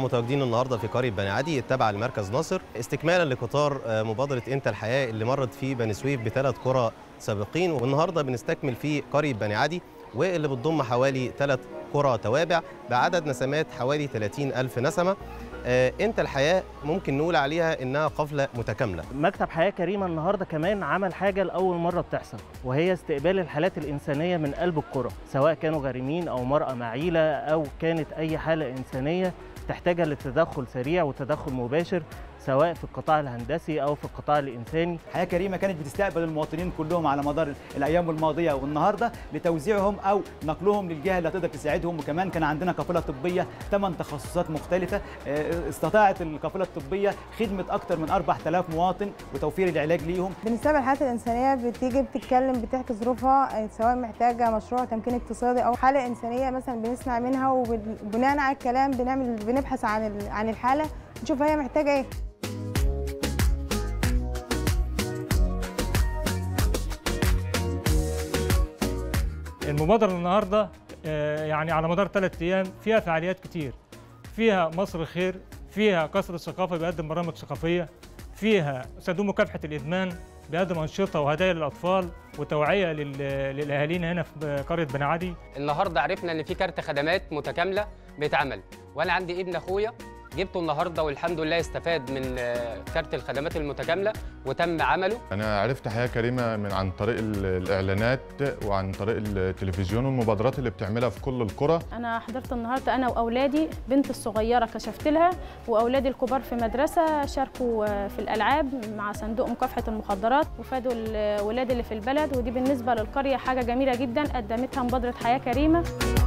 متواجدين النهارده في قريه بني عدي التابعه لمركز ناصر استكمالا لقطار مبادره انت الحياه اللي مرت في بني سويف بثلاث قرى سابقين والنهارده بنستكمل في قريه بني عدي واللي بتضم حوالي ثلاث قرى توابع بعدد نسمات حوالي 30 ألف نسمة آه، انت الحياة ممكن نقول عليها انها قفلة متكاملة مكتب حياة كريمة النهاردة كمان عمل حاجة لأول مرة بتحصل وهي استقبال الحالات الإنسانية من قلب القرى سواء كانوا غارمين أو مرأة معيلة أو كانت أي حالة إنسانية تحتاجها لتدخل سريع وتدخل مباشر سواء في القطاع الهندسي أو في القطاع الإنساني حياة كريمة كانت بتستقبل المواطنين كلهم على مدار الأيام الماضية والنهاردة لتوزيعهم أو نقلهم للجهة اللي هتقدر تساعدهم وكمان كان عندنا قافلة طبية ثمان تخصصات مختلفة آه، استطاعت القافلة الطبية خدمة أكثر من 4000 مواطن وتوفير العلاج ليهم بالنسبه للحالات الانسانيه بتيجي بتتكلم بتحكي ظروفها سواء محتاجه مشروع تمكين اقتصادي او حاله انسانيه مثلا بنسمع منها وبناء على الكلام بنعمل بنبحث عن ال- عن الحاله نشوف هي محتاجه ايه المبادرة النهاردة آه، يعني على مدار ثلاث أيام فيها فعاليات كتير فيها مصر خير فيها قصر الثقافة بيقدم برامج ثقافية فيها صندوق مكافحة الإدمان بيقدم أنشطة وهدايا للأطفال وتوعية لل- للأهالينا هنا في قرية بني عدي النهارده عرفنا ان في كارت خدمات متكامله بيتعمل وانا عندي ابن اخويا جبته النهارده والحمد لله استفاد من آه، كارت الخدمات المتكامله وتم عمله أنا عرفت حياة كريمة من عن طريق ال- الإعلانات وعن طريق التلفزيون والمبادرات اللي بتعملها في كل القرى أنا حضرت النهاردة أنا وأولادي بنت الصغيرة كشفت لها وأولادي الكبار في مدرسة شاركوا في الألعاب مع صندوق مكافحة المخدرات وفادوا الولاد اللي في البلد ودي بالنسبة للقرية حاجة جميلة جدا قدمتها مبادرة حياة كريمة